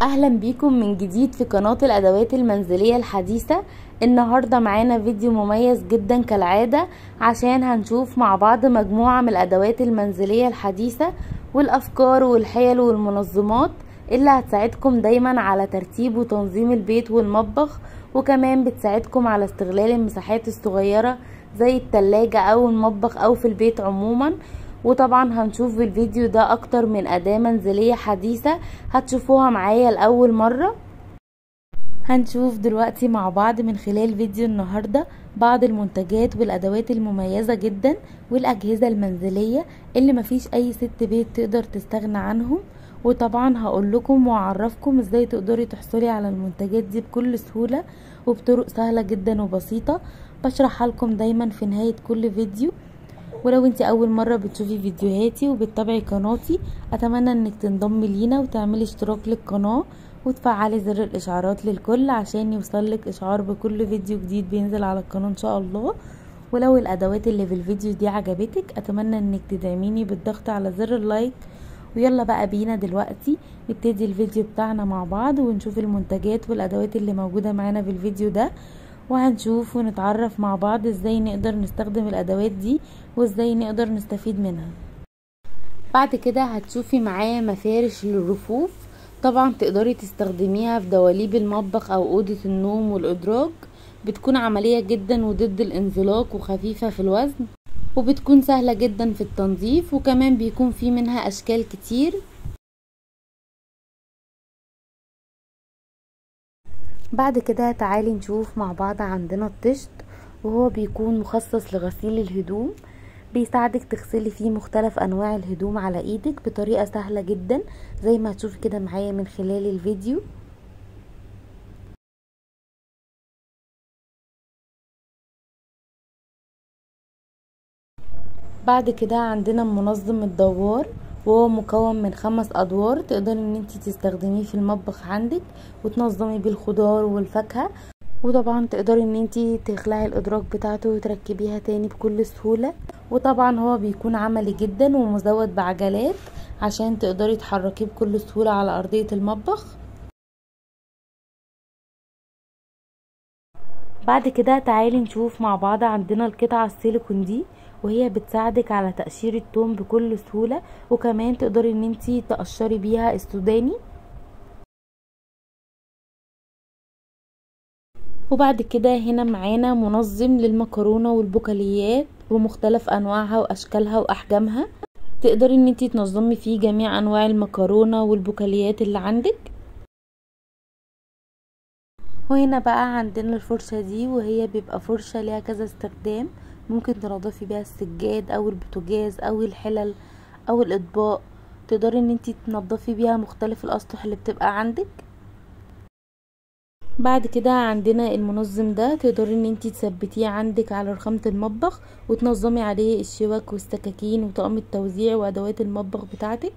اهلا بيكم من جديد في قناة الادوات المنزلية الحديثة النهاردة معانا فيديو مميز جدا كالعادة عشان هنشوف مع بعض مجموعة من الادوات المنزلية الحديثة والافكار والحيل والمنظمات اللي هتساعدكم دايما على ترتيب وتنظيم البيت والمطبخ وكمان بتساعدكم على استغلال المساحات الصغيرة زي التلاجة او المطبخ او في البيت عموما وطبعا هنشوف في الفيديو ده اكتر من اداة منزلية حديثة هتشوفوها معايا لاول مرة هنشوف دلوقتي مع بعض من خلال فيديو النهاردة بعض المنتجات والادوات المميزة جدا والاجهزة المنزلية اللي مفيش اي ست بيت تقدر تستغنى عنهم وطبعا هقول لكم واعرفكم ازاي تقدري تحصلي على المنتجات دي بكل سهولة وبطرق سهلة جدا وبسيطة بشرحها لكم دايما في نهاية كل فيديو ولو انت اول مرة بتشوفي فيديوهاتي وبتتابعي قناتي اتمنى انك تنضمي لينا وتعملي اشتراك للقناة وتفعلي زر الاشعارات للكل عشان يوصلك اشعار بكل فيديو جديد بينزل على القناة ان شاء الله ولو الادوات اللي في الفيديو دي عجبتك اتمنى انك تدعميني بالضغط على زر اللايك ويلا بقى بينا دلوقتي نبتدي الفيديو بتاعنا مع بعض ونشوف المنتجات والادوات اللي موجودة معانا في الفيديو ده وهنشوف ونتعرف مع بعض ازاي نقدر نستخدم الادوات دي وازاي نقدر نستفيد منها بعد كده هتشوفي معايا مفارش للرفوف طبعا تقدري تستخدميها في دواليب المطبخ او اوضة النوم والادراج بتكون عملية جدا وضد الانزلاق وخفيفة في الوزن وبتكون سهلة جدا في التنظيف وكمان بيكون في منها اشكال كتير بعد كده تعالي نشوف مع بعض عندنا الطشت وهو بيكون مخصص لغسيل الهدوم بيساعدك تغسلي فيه مختلف انواع الهدوم على ايدك بطريقة سهلة جدا زي ما هتشوفي كده معايا من خلال الفيديو بعد كده عندنا منظم الدوار وهو مكون من خمس ادوار تقدري ان انت تستخدميه في المطبخ عندك وتنظمي بيه الخضار والفاكهه وطبعا تقدري ان انت تخلعي الادراج بتاعته وتركبيها تاني بكل سهوله وطبعا هو بيكون عملي جدا ومزود بعجلات عشان تقدري تحركيه بكل سهوله على ارضيه المطبخ بعد كده تعالي نشوف مع بعض عندنا القطعه السيليكون دي وهي بتساعدك على تقشير التوم بكل سهولة وكمان تقدري ان انتي تقشري بيها السوداني وبعد كده هنا معانا منظم للمكرونة والبقاليات ومختلف انواعها واشكالها واحجامها تقدري ان انتي تنظمي فيه جميع انواع المكرونة والبقاليات اللي عندك وهنا بقى عندنا الفرشة دي وهي بيبقى فرشة ليها كذا استخدام ممكن تنضفي بيها السجاد او البوتاجاز او الحلل او الاطباق تقدري ان انتي تنضفي بيها مختلف الاسطح اللي بتبقى عندك بعد كده عندنا المنظم ده تقدري ان انتي تثبتيه عندك على رخامة المطبخ وتنظمي عليه الشوك والسكاكين وطقم التوزيع وادوات المطبخ بتاعتك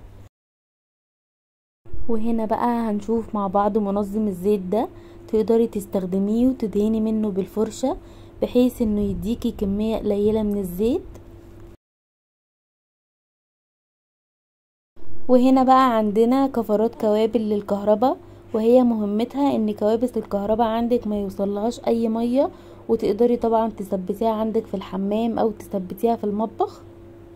وهنا بقى هنشوف مع بعض منظم الزيت ده تقدري تستخدميه وتدهني منه بالفرشة بحيث انه يديكي كمية قليلة من الزيت وهنا بقى عندنا كفرات كوابل للكهرباء وهي مهمتها ان كوابس الكهرباء عندك ما يوصلهاش اي مية وتقدري طبعا تثبتيها عندك في الحمام او تثبتيها في المطبخ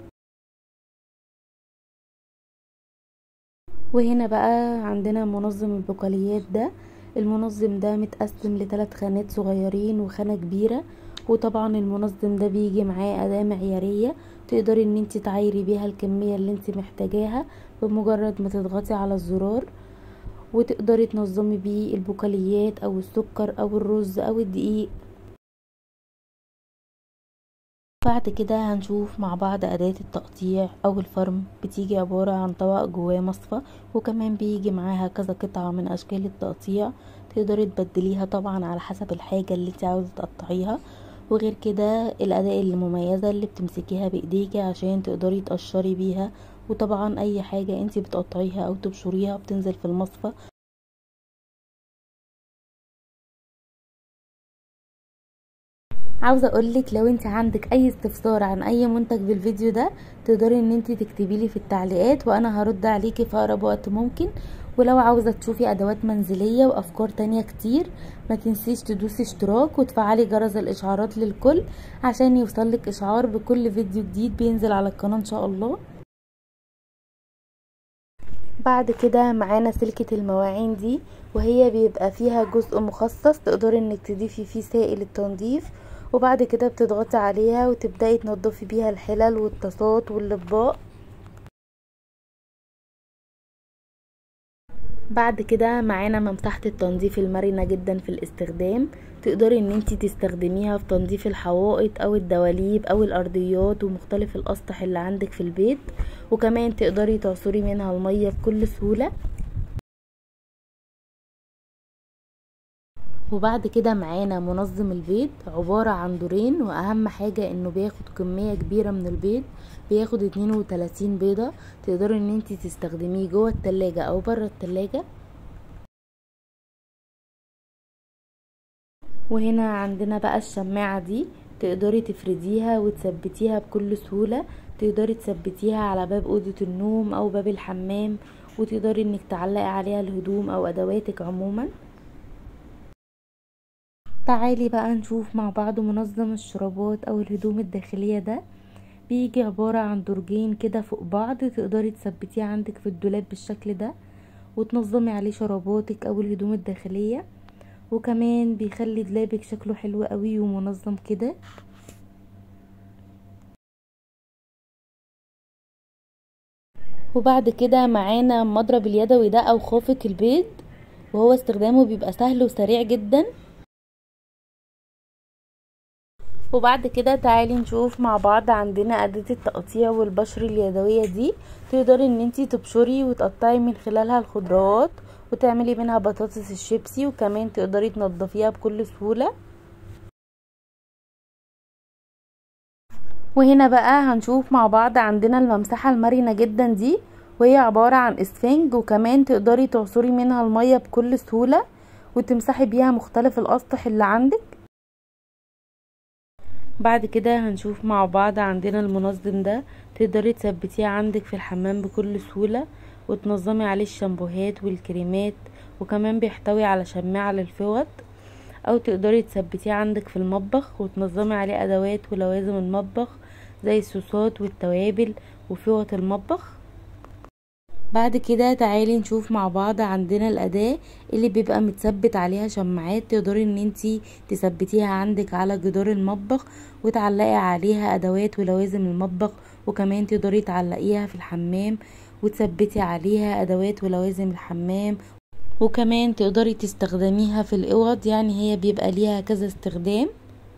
وهنا بقى عندنا منظم البقاليات ده المنظم ده متقسم لثلاث خانات صغيرين وخانة كبيرة وطبعا المنظم ده بيجي معاه اداة معيارية تقدري ان انت تعايري بيها الكمية اللي انت محتاجاها بمجرد ما تضغطي على الزرار وتقدري تنظمي بيه البقاليات او السكر او الرز او الدقيق بعد كده هنشوف مع بعض أداة التقطيع أو الفرم بتيجي عبارة عن طبق جواه مصفى وكمان بيجي معاها كذا قطعة من أشكال التقطيع تقدري تبدليها طبعا على حسب الحاجة اللي انت عاوزة تقطعيها وغير كده الأداة المميزة اللي بتمسكيها بإيديكي عشان تقدري تقشري بيها وطبعا أي حاجة انت بتقطعيها أو تبشريها بتنزل في المصفى عاوزه اقولك لو انت عندك اي استفسار عن اي منتج في الفيديو ده تقدري ان انت تكتبي لي في التعليقات وانا هرد عليكي في اقرب وقت ممكن ولو عاوزة تشوفي ادوات منزلية وافكار تانية كتير ما تنسيش تدوسي اشتراك وتفعلي جرس الاشعارات للكل عشان يوصلك اشعار بكل فيديو جديد بينزل على القناة ان شاء الله بعد كده معانا سلكة المواعين دي وهي بيبقى فيها جزء مخصص تقدري انك تضيفي فيه سائل التنظيف وبعد كده بتضغطي عليها وتبدأي تنضفي بيها الحلل والطاسات والاطباق بعد كده معانا ممسحة التنظيف المرنة جدا في الاستخدام تقدري ان انتي تستخدميها في تنظيف الحوائط او الدواليب او الارضيات ومختلف الاسطح اللي عندك في البيت وكمان تقدري تعصري منها المية بكل سهولة وبعد كده معانا منظم البيض عبارة عن دورين واهم حاجة انه بياخد كمية كبيرة من البيض بياخد 32 بيضة تقدري ان انتي تستخدميه جوه التلاجة او بره التلاجة وهنا عندنا بقى الشماعة دي تقدري تفرديها وتثبتيها بكل سهولة تقدري تثبتيها على باب أوضة النوم أو باب الحمام وتقدري انك تعلقي عليها الهدوم او ادواتك عموما تعالي بقى نشوف مع بعض منظم الشرابات او الهدوم الداخلية ده بيجي عبارة عن درجين كده فوق بعض تقدري تثبتيه عندك في الدولاب بالشكل ده وتنظمي عليه شراباتك او الهدوم الداخلية وكمان بيخلي دولابك شكله حلو قوي ومنظم كده وبعد كده معانا مضرب اليدوي ده او خافق البيض وهو استخدامه بيبقى سهل وسريع جدا وبعد كده تعالي نشوف مع بعض عندنا أداة التقطيع والبشر اليدوية دي تقدري ان انتي تبشري وتقطعي من خلالها الخضروات وتعملي منها بطاطس الشيبسي وكمان تقدري تنضفيها بكل سهولة وهنا بقى هنشوف مع بعض عندنا الممسحة المرنة جدا دي وهي عبارة عن اسفنج وكمان تقدري تعصري منها المية بكل سهولة وتمسحي بيها مختلف الاسطح اللي عندك بعد كده هنشوف مع بعض عندنا المنظم ده تقدري تثبتيه عندك في الحمام بكل سهولة وتنظمي عليه الشامبوهات والكريمات وكمان بيحتوي على شماعة للفوط او تقدري تثبتيه عندك في المطبخ وتنظمي عليه ادوات ولوازم المطبخ زي الصوصات والتوابل وفوط المطبخ بعد كده تعالي نشوف مع بعض عندنا الاداة اللي بيبقى متثبت عليها شماعات تقدري ان انتي تثبتيها عندك على جدار المطبخ وتعلقي عليها ادوات ولوازم المطبخ وكمان تقدري تعلقيها في الحمام وتثبتي عليها ادوات ولوازم الحمام وكمان تقدري تستخدميها في الاوض يعني هي بيبقى ليها كذا استخدام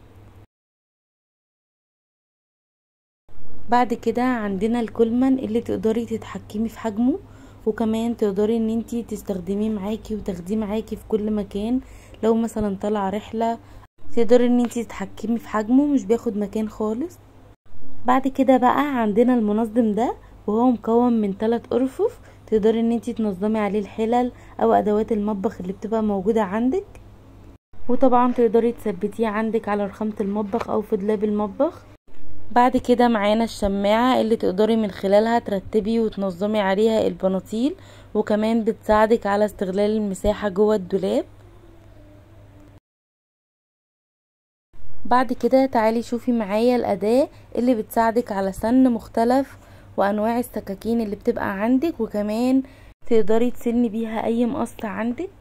بعد كده عندنا الكولمان اللي تقدري تتحكمي في حجمه وكمان تقدري ان انتي تستخدميه معاكي وتاخديه معاكي في كل مكان لو مثلا طالعه رحله تقدري ان انتي تتحكمي في حجمه مش بياخد مكان خالص بعد كده بقى عندنا المنظم ده وهو مكون من ثلاث ارفف تقدري ان انتي تنظمي عليه الحلل او ادوات المطبخ اللي بتبقى موجوده عندك وطبعا تقدري تثبتيه عندك على رخامه المطبخ او في دولاب المطبخ بعد كده معانا الشماعة اللي تقدري من خلالها ترتبي وتنظمي عليها البناطيل وكمان بتساعدك على استغلال المساحة جوه الدولاب بعد كده تعالي شوفي معايا الأداة اللي بتساعدك على سن مختلف وأنواع السكاكين اللي بتبقى عندك وكمان تقدري تسني بيها أي مقص عندك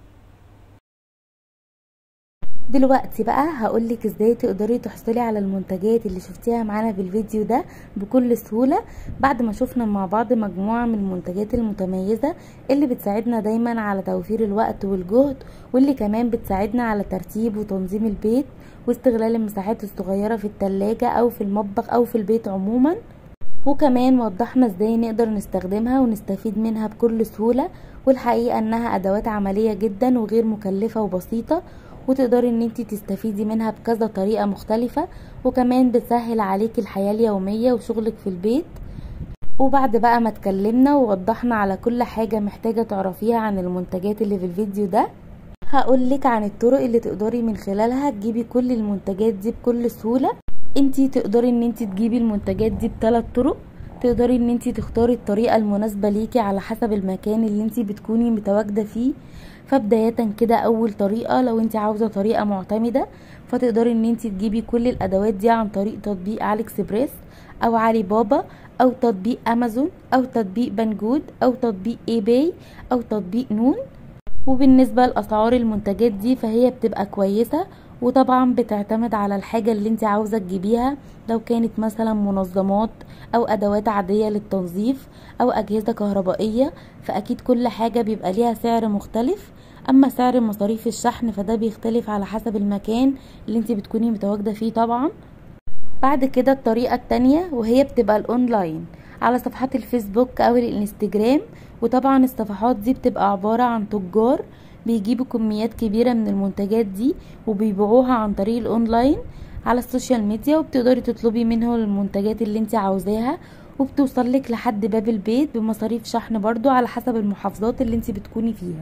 دلوقتي بقى هقولك ازاي تقدري تحصلي على المنتجات اللي شفتيها معانا في الفيديو ده بكل سهولة بعد ما شفنا مع بعض مجموعة من المنتجات المتميزة اللي بتساعدنا دايما على توفير الوقت والجهد واللي كمان بتساعدنا على ترتيب وتنظيم البيت واستغلال المساحات الصغيرة في التلاجة او في المطبخ او في البيت عموما وكمان وضحنا ازاي نقدر نستخدمها ونستفيد منها بكل سهولة والحقيقة انها ادوات عملية جدا وغير مكلفة وبسيطة وتقدري ان انتي تستفيدي منها بكذا طريقة مختلفة وكمان بتسهل عليكي الحياة اليومية وشغلك في البيت وبعد بقى ما اتكلمنا ووضحنا على كل حاجة محتاجة تعرفيها عن المنتجات اللي في الفيديو ده هقولك عن الطرق اللي تقدري من خلالها تجيبي كل المنتجات دي بكل سهولة انتي تقدري ان انتي تجيبي المنتجات دي بثلاث طرق تقدري ان انتي تختاري الطريقة المناسبة ليكي على حسب المكان اللي انتي بتكوني متواجدة فيه فبداية كده اول طريقة لو انتي عاوزة طريقة معتمدة فتقدري ان انتي تجيبي كل الادوات دي عن طريق تطبيق علي اكسبريس او علي بابا او تطبيق امازون او تطبيق بنجود او تطبيق اي باي او تطبيق نون وبالنسبة لأسعار المنتجات دي فهي بتبقى كويسة وطبعا بتعتمد على الحاجة اللي انت عاوزة تجيبيها لو كانت مثلا منظمات او ادوات عادية للتنظيف او اجهزة كهربائية فاكيد كل حاجة بيبقى ليها سعر مختلف اما سعر مصاريف الشحن فده بيختلف على حسب المكان اللي انت بتكوني متواجدة فيه طبعا بعد كده الطريقة التانية وهي بتبقى الاونلاين على صفحات الفيسبوك او الانستجرام وطبعا الصفحات دي بتبقى عبارة عن تجار بيجيبوا كميات كبيرة من المنتجات دي وبيبيعوها عن طريق الاونلاين على السوشيال ميديا وبتقدري تطلبي منهم المنتجات اللي انت عاوزاها وبتوصلك لحد باب البيت بمصاريف شحن برضو على حسب المحافظات اللي انت بتكوني فيها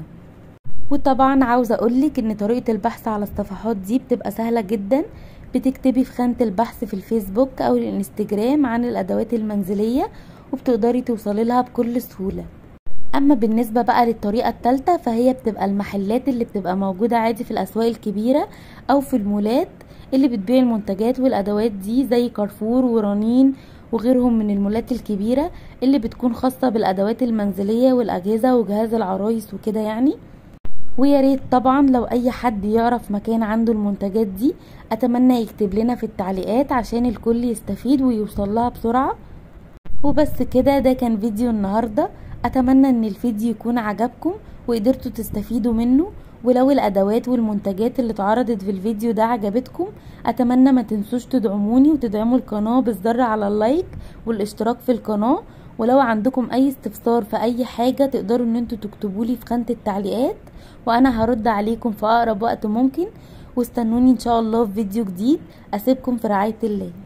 وطبعا عاوزة اقولك ان طريقة البحث على الصفحات دي بتبقى سهلة جدا بتكتبي في خانة البحث في الفيسبوك او الانستجرام عن الادوات المنزلية وبتقدري توصلي لها بكل سهولة اما بالنسبة بقى للطريقة التالتة فهي بتبقى المحلات اللي بتبقى موجودة عادي في الاسواق الكبيرة او في المولات اللي بتبيع المنتجات والادوات دي زي كارفور ورنين وغيرهم من المولات الكبيرة اللي بتكون خاصة بالادوات المنزلية والاجهزة وجهاز العرايس وكده يعني ويا ريت طبعا لو اي حد يعرف مكان عنده المنتجات دي اتمنى يكتب لنا في التعليقات عشان الكل يستفيد ويوصل لها بسرعة وبس كده ده كان فيديو النهاردة اتمنى ان الفيديو يكون عجبكم وقدرتوا تستفيدوا منه ولو الادوات والمنتجات اللي اتعرضت في الفيديو ده عجبتكم اتمنى ما تنسوش تدعموني وتدعموا القناة بالضغط على اللايك والاشتراك في القناة ولو عندكم اي استفسار في اي حاجة تقدروا ان انتوا تكتبولي في خانة التعليقات وانا هرد عليكم في اقرب وقت ممكن واستنوني ان شاء الله في فيديو جديد اسيبكم في رعاية الله